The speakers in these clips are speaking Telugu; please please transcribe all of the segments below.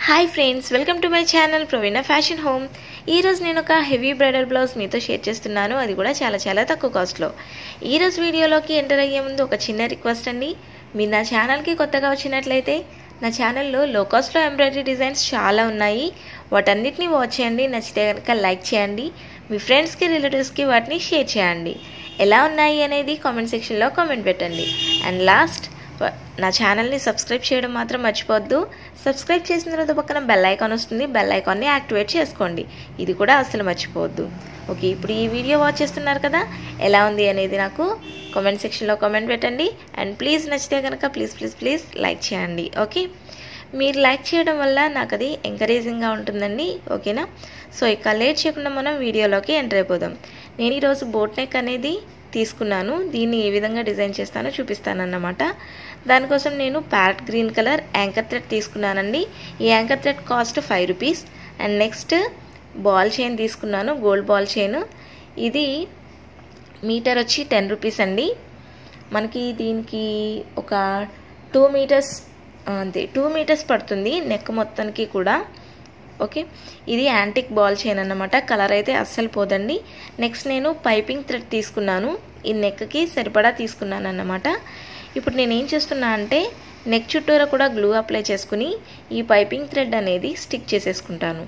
hi friends welcome to my channel Praveena fashion home ఈరోజు నేను ఒక హెవీ బ్రైడల్ బ్లౌజ్ మీతో షేర్ చేస్తున్నాను అది కూడా చాలా చాలా తక్కువ కాస్ట్లో ఈరోజు వీడియోలోకి ఎంటర్ అయ్యే ముందు ఒక చిన్న రిక్వెస్ట్ అండి మీరు నా ఛానల్కి కొత్తగా వచ్చినట్లయితే నా ఛానల్లో లో కాస్ట్లో ఎంబ్రాయిడరీ డిజైన్స్ చాలా ఉన్నాయి వాటన్నిటిని వాచ్ చేయండి నచ్చితే కనుక లైక్ చేయండి మీ ఫ్రెండ్స్కి రిలేటివ్స్కి వాటిని షేర్ చేయండి ఎలా ఉన్నాయి అనేది కామెంట్ సెక్షన్లో కామెంట్ పెట్టండి అండ్ లాస్ట్ నా ఛానల్ని సబ్స్క్రైబ్ చేయడం మాత్రం మర్చిపోవద్దు సబ్స్క్రైబ్ చేసిన తర్వాత పక్కన బెల్ ఐకాన్ వస్తుంది బెల్ ఐకాన్ని యాక్టివేట్ చేసుకోండి ఇది కూడా అస్సలు మర్చిపోవద్దు ఓకే ఇప్పుడు ఈ వీడియో వాచ్ చేస్తున్నారు కదా ఎలా ఉంది అనేది నాకు కామెంట్ సెక్షన్లో కామెంట్ పెట్టండి అండ్ ప్లీజ్ నచ్చితే కనుక ప్లీజ్ ప్లీజ్ ప్లీజ్ లైక్ చేయండి ఓకే మీరు లైక్ చేయడం వల్ల నాకు అది ఎంకరేజింగ్గా ఉంటుందండి ఓకేనా సో ఇక లేట్ చేయకుండా మనం వీడియోలోకి ఎంటర్ అయిపోదాం నేను ఈరోజు బోట్ నెక్ అనేది తీసుకున్నాను దీన్ని ఏ విధంగా డిజైన్ చేస్తానో చూపిస్తానన్నమాట దానికోసం నేను parrot green colour anchor thread తీసుకున్నానండి ఈ anchor thread cost five rupees and next ball chain తీసుకున్నాను గోల్డ్ బాల్ చైన్ ఇది మీటర్ వచ్చి టెన్ రూపీస్ అండి మనకి దీనికి ఒక టూ మీటర్స్ అంతే టూ మీటర్స్ పడుతుంది నెక్ మొత్తానికి కూడా ఓకే ఇది యాంటిక్ బాల్ చైన్ అన్నమాట కలర్ అయితే అస్సలు పోదండి నెక్స్ట్ నేను పైపింగ్ థ్రెడ్ తీసుకున్నాను ఈ నెక్కి సరిపడా తీసుకున్నాను అన్నమాట ఇప్పుడు నేను ఏం చేస్తున్నా అంటే నెక్ చుట్టూరా కూడా గ్లూ అప్లై చేసుకుని ఈ పైపింగ్ థ్రెడ్ అనేది స్టిక్ చేసేసుకుంటాను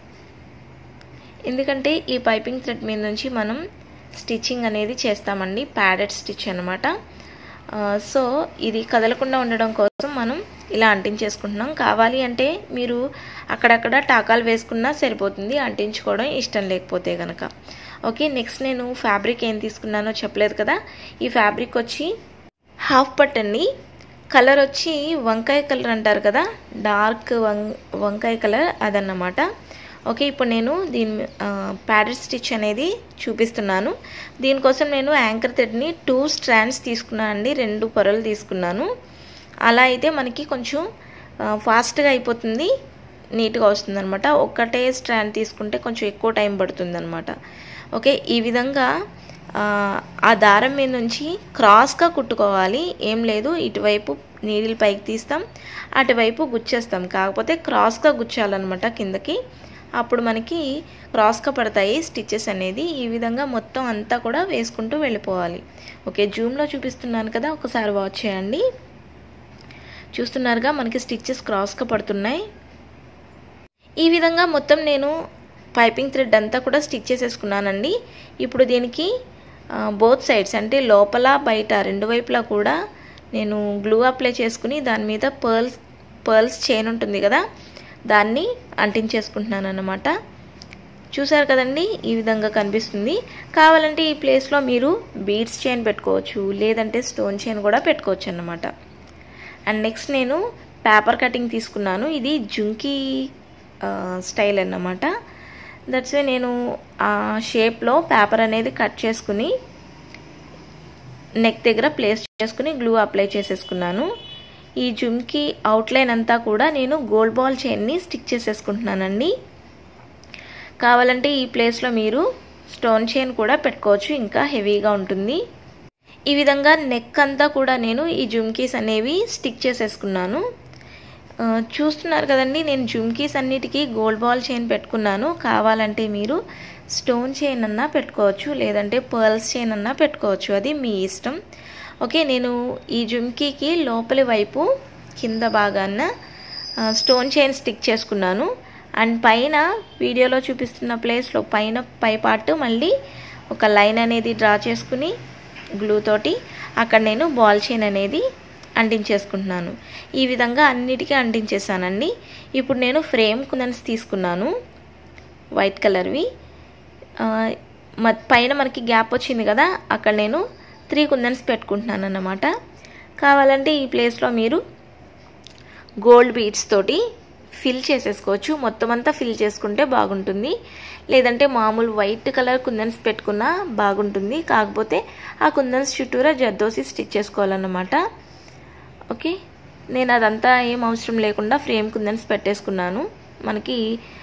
ఎందుకంటే ఈ పైపింగ్ థ్రెడ్ మీద నుంచి మనం స్టిచ్చింగ్ అనేది చేస్తామండి ప్యాడెడ్ స్టిచ్ అనమాట సో ఇది కదలకుండా ఉండడం కోసం మనం ఇలా అంటించేసుకుంటున్నాం కావాలి అంటే మీరు అక్కడక్కడ టాకాలు వేసుకున్నా సరిపోతుంది అంటించుకోవడం ఇష్టం లేకపోతే కనుక ఓకే నెక్స్ట్ నేను ఫ్యాబ్రిక్ ఏం తీసుకున్నానో చెప్పలేదు కదా ఈ ఫ్యాబ్రిక్ వచ్చి హాఫ్ పట్ అండి కలర్ వచ్చి వంకాయ కలర్ అంటారు కదా డార్క్ వం వంకాయ కలర్ అదన్నమాట ఓకే ఇప్పుడు నేను దీని ప్యాడెడ్ స్టిచ్ అనేది చూపిస్తున్నాను దీనికోసం నేను యాంకర్ థ్రెడ్ని టూ స్ట్రాండ్స్ తీసుకున్నాను అండి రెండు పొరలు తీసుకున్నాను అలా అయితే మనకి కొంచెం ఫాస్ట్గా అయిపోతుంది నీట్గా వస్తుంది అనమాట ఒక్కటే స్ట్రాండ్ తీసుకుంటే కొంచెం ఎక్కువ టైం పడుతుంది అనమాట ఓకే ఈ విధంగా ఆ దారం మీద నుంచి క్రాస్గా కుట్టుకోవాలి ఏం లేదు ఇటువైపు నీడిల్ పైకి తీస్తాం అటువైపు గుచ్చేస్తాం కాకపోతే క్రాస్గా గుచ్చాలన్నమాట కిందకి అప్పుడు మనకి క్రాస్గా పడతాయి స్టిచ్చెస్ అనేది ఈ విధంగా మొత్తం అంతా కూడా వేసుకుంటూ వెళ్ళిపోవాలి ఓకే జూమ్లో చూపిస్తున్నాను కదా ఒకసారి వాచ్ చేయండి చూస్తున్నారుగా మనకి స్టిచ్చెస్ క్రాస్గా పడుతున్నాయి ఈ విధంగా మొత్తం నేను పైపింగ్ థ్రెడ్ అంతా కూడా స్టిచ్ చేసేసుకున్నానండి ఇప్పుడు దీనికి బోత్ సైడ్స్ అంటే లోపల బయట రెండు వైపులా కూడా నేను గ్లూ అప్లై చేసుకుని దాని మీద పర్ల్స్ పర్ల్స్ చైన్ ఉంటుంది కదా దాన్ని అంటించేసుకుంటున్నాను అన్నమాట చూసారు కదండి ఈ విధంగా కనిపిస్తుంది కావాలంటే ఈ ప్లేస్లో మీరు బీడ్స్ చైన్ పెట్టుకోవచ్చు లేదంటే స్టోన్ చైన్ కూడా పెట్టుకోవచ్చు అన్నమాట అండ్ నెక్స్ట్ నేను పేపర్ కటింగ్ తీసుకున్నాను ఇది జుంకీ స్టైల్ అన్నమాట దట్స్ వే నేను ఆ షేప్లో పేపర్ అనేది కట్ చేసుకుని నెక్ దగ్గర ప్లేస్ చేసుకుని గ్లూ అప్లై చేసేసుకున్నాను ఈ జుమ్కి అవుట్లైన్ అంతా కూడా నేను గోల్డ్ బాల్ చైన్ని స్టిక్ చేసేసుకుంటున్నానండి కావాలంటే ఈ ప్లేస్లో మీరు స్టోన్ చైన్ కూడా పెట్టుకోవచ్చు ఇంకా హెవీగా ఉంటుంది ఈ విధంగా నెక్ అంతా కూడా నేను ఈ జుమ్కీస్ అనేవి స్టిక్ చేసేసుకున్నాను చూస్తున్నారు కదండి నేను జుమ్కీస్ అన్నిటికీ గోల్డ్ బాల్ చైన్ పెట్టుకున్నాను కావాలంటే మీరు స్టోన్ చైన్ అన్నా పెట్టుకోవచ్చు లేదంటే పర్ల్స్ చైన్ అన్నా పెట్టుకోవచ్చు అది మీ ఇష్టం ఓకే నేను ఈ జుమ్కీకి లోపలి వైపు కింద భాగాన స్టోన్ చైన్ స్టిక్ చేసుకున్నాను అండ్ పైన వీడియోలో చూపిస్తున్న ప్లేస్లో పైన పై పార్ట్ మళ్ళీ ఒక లైన్ అనేది డ్రా చేసుకుని గ్లూ తోటి అక్కడ నేను బాల్ చైన్ అనేది అంటించేసుకుంటున్నాను ఈ విధంగా అన్నిటికీ అంటించేసానండి ఇప్పుడు నేను ఫ్రేమ్ కుందన్స్ తీసుకున్నాను వైట్ కలర్వి పైన మనకి గ్యాప్ వచ్చింది కదా అక్కడ నేను త్రీ కుందన్స్ పెట్టుకుంటున్నాను అన్నమాట కావాలంటే ఈ ప్లేస్లో మీరు గోల్డ్ బీడ్స్ తోటి ఫిల్ చేసేసుకోవచ్చు మొత్తం అంతా ఫిల్ చేసుకుంటే బాగుంటుంది లేదంటే మామూలు వైట్ కలర్ కుందన్స్ పెట్టుకున్నా బాగుంటుంది కాకపోతే ఆ కుందన్స్ చుట్టూరా జర్దోసి స్టిచ్ చేసుకోవాలన్నమాట ఓకే నేను అదంతా ఏం అవసరం లేకుండా ఫ్రేమ్ కుందన్స్ పెట్టేసుకున్నాను మనకి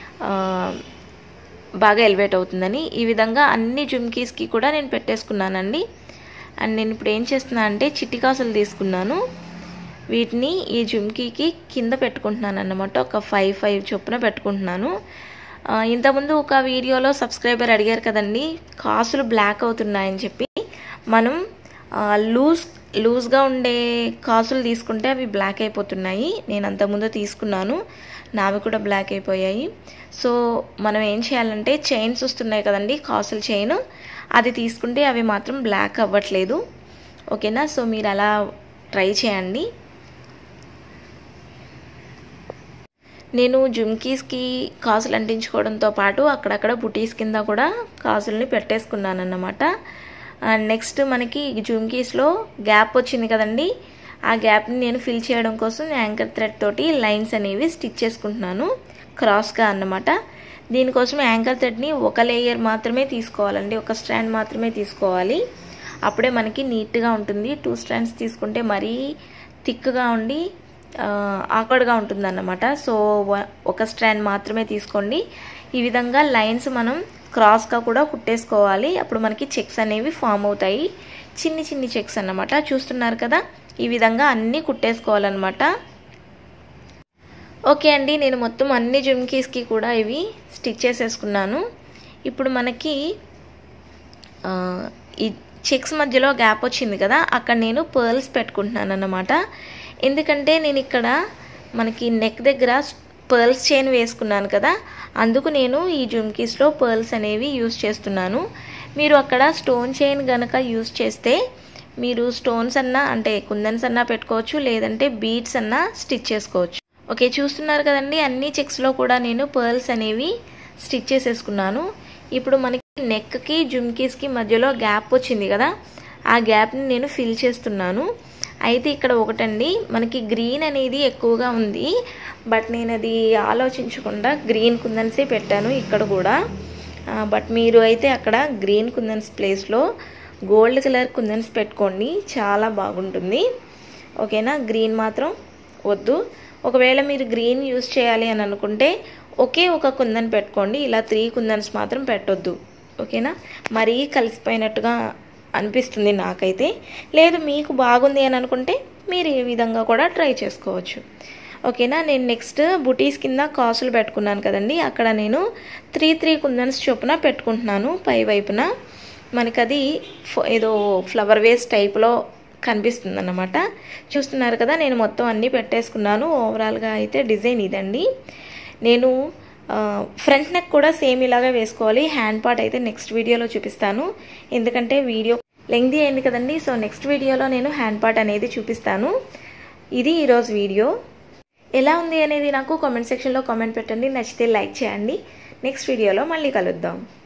బాగా ఎలివేట్ అవుతుందని ఈ విధంగా అన్ని జుమ్కీస్కి కూడా నేను పెట్టేసుకున్నానండి అండ్ నేను ఇప్పుడు ఏం చేస్తున్నా అంటే చిట్టికాసులు తీసుకున్నాను వీటిని ఈ జుమ్కీకి కింద పెట్టుకుంటున్నాను అన్నమాట ఒక ఫైవ్ ఫైవ్ చొప్పున పెట్టుకుంటున్నాను ఆ, ఇంతకుముందు ఒక వీడియోలో సబ్స్క్రైబర్ అడిగారు కదండి కాసులు బ్లాక్ అవుతున్నాయని చెప్పి మనం ఆ, లూజ్ లూజ్గా ఉండే కాసులు తీసుకుంటే అవి బ్లాక్ అయిపోతున్నాయి నేను అంతకుముందు తీసుకున్నాను నావి కూడా బ్లాక్ అయిపోయాయి సో మనం ఏం చేయాలంటే చైన్స్ వస్తున్నాయి కదండి కాసుల చైన్ అది తీసుకుంటే అవి మాత్రం బ్లాక్ అవ్వట్లేదు ఓకేనా సో మీరు అలా ట్రై చేయండి నేను జుమ్కీస్కి కాసులు అంటించుకోవడంతో పాటు అక్కడక్కడ బుటీస్ కింద కూడా కాసుల్ని పెట్టేసుకున్నాను అన్నమాట అండ్ నెక్స్ట్ మనకి జుమ్కీస్లో గ్యాప్ వచ్చింది కదండి ఆ గ్యాప్ని నేను ఫిల్ చేయడం కోసం యాంకర్ థ్రెడ్ తోటి లైన్స్ అనేవి స్టిచ్ చేసుకుంటున్నాను క్రాస్గా అన్నమాట దీనికోసం యాంకర్ థ్రెడ్ని ఒక లేయర్ మాత్రమే తీసుకోవాలండి ఒక స్ట్రాండ్ మాత్రమే తీసుకోవాలి అప్పుడే మనకి నీట్గా ఉంటుంది టూ స్ట్రాండ్స్ తీసుకుంటే మరీ థిక్గా ఉండి ఆక్వర్డ్గా ఉంటుంది అన్నమాట సో ఒక స్ట్రాండ్ మాత్రమే తీసుకోండి ఈ విధంగా లైన్స్ మనం క్రాస్గా కూడా కుట్టేసుకోవాలి అప్పుడు మనకి చెక్స్ అనేవి ఫామ్ అవుతాయి చిన్ని చిన్ని చెక్స్ అన్నమాట చూస్తున్నారు కదా ఈ విధంగా అన్నీ కుట్టేసుకోవాలన్నమాట ఓకే అండి నేను మొత్తం అన్ని జుమ్కీస్కి కూడా ఇవి స్టిచ్ చేసేసుకున్నాను ఇప్పుడు మనకి ఈ చెక్స్ మధ్యలో గ్యాప్ వచ్చింది కదా అక్కడ నేను పర్ల్స్ పెట్టుకుంటున్నాను అన్నమాట ఎందుకంటే నేను ఇక్కడ మనకి నెక్ దగ్గర పర్ల్స్ చైన్ వేసుకున్నాను కదా అందుకు నేను ఈ జుమ్కీస్లో పర్ల్స్ అనేవి యూస్ చేస్తున్నాను మీరు అక్కడ స్టోన్ చైన్ గనక యూస్ చేస్తే మీరు స్టోన్స్ అన్నా అంటే కుందన్స్ అన్నా పెట్టుకోవచ్చు లేదంటే బీడ్స్ అన్నా స్టిచ్ చేసుకోవచ్చు ఓకే చూస్తున్నారు కదండి అన్ని చెక్స్లో కూడా నేను పర్ల్స్ అనేవి స్టిచ్ చేసేసుకున్నాను ఇప్పుడు మనకి నెక్కి జుమ్కీస్కి మధ్యలో గ్యాప్ వచ్చింది కదా ఆ గ్యాప్ని నేను ఫిల్ చేస్తున్నాను అయితే ఇక్కడ ఒకటండి మనకి గ్రీన్ అనేది ఎక్కువగా ఉంది బట్ నేను అది ఆలోచించకుండా గ్రీన్ కుందన్సే పెట్టాను ఇక్కడ కూడా బట్ మీరు అయితే అక్కడ గ్రీన్ కుందన్స్ ప్లేస్లో గోల్డ్ కలర్ కుందన్స్ పెట్టుకోండి చాలా బాగుంటుంది ఓకేనా గ్రీన్ మాత్రం వద్దు ఒకవేళ మీరు గ్రీన్ యూస్ చేయాలి అని అనుకుంటే ఒకే ఒక కుందన్ పెట్టుకోండి ఇలా త్రీ కుందన్స్ మాత్రం పెట్టొద్దు ఓకేనా మరీ కలిసిపోయినట్టుగా అనిపిస్తుంది నాకైతే లేదు మీకు బాగుంది అని అనుకుంటే మీరు ఏ విధంగా కూడా ట్రై చేసుకోవచ్చు ఓకేనా నేను నెక్స్ట్ బుటీస్ కింద కాసులు పెట్టుకున్నాను కదండి అక్కడ నేను త్రీ త్రీ కుందన్స్ చొప్పున పెట్టుకుంటున్నాను పై వైపున మనకి అది ఏదో ఫ్లవర్ వేస్ టైప్లో కనిపిస్తుంది అన్నమాట చూస్తున్నారు కదా నేను మొత్తం అన్నీ పెట్టేసుకున్నాను ఓవరాల్గా అయితే డిజైన్ ఇదండి నేను ఫ్రంట్ నెక్ కూడా సేమ్ ఇలాగే వేసుకోవాలి హ్యాండ్ పార్ట్ అయితే నెక్స్ట్ వీడియోలో చూపిస్తాను ఎందుకంటే వీడియో లెంగ్దీ అయింది కదండి సో నెక్స్ట్ వీడియోలో నేను హ్యాండ్ పార్ట్ అనేది చూపిస్తాను ఇది ఈరోజు వీడియో ఎలా ఉంది అనేది నాకు కామెంట్ సెక్షన్లో కామెంట్ పెట్టండి నచ్చితే లైక్ చేయండి నెక్స్ట్ వీడియోలో మళ్ళీ కలుద్దాం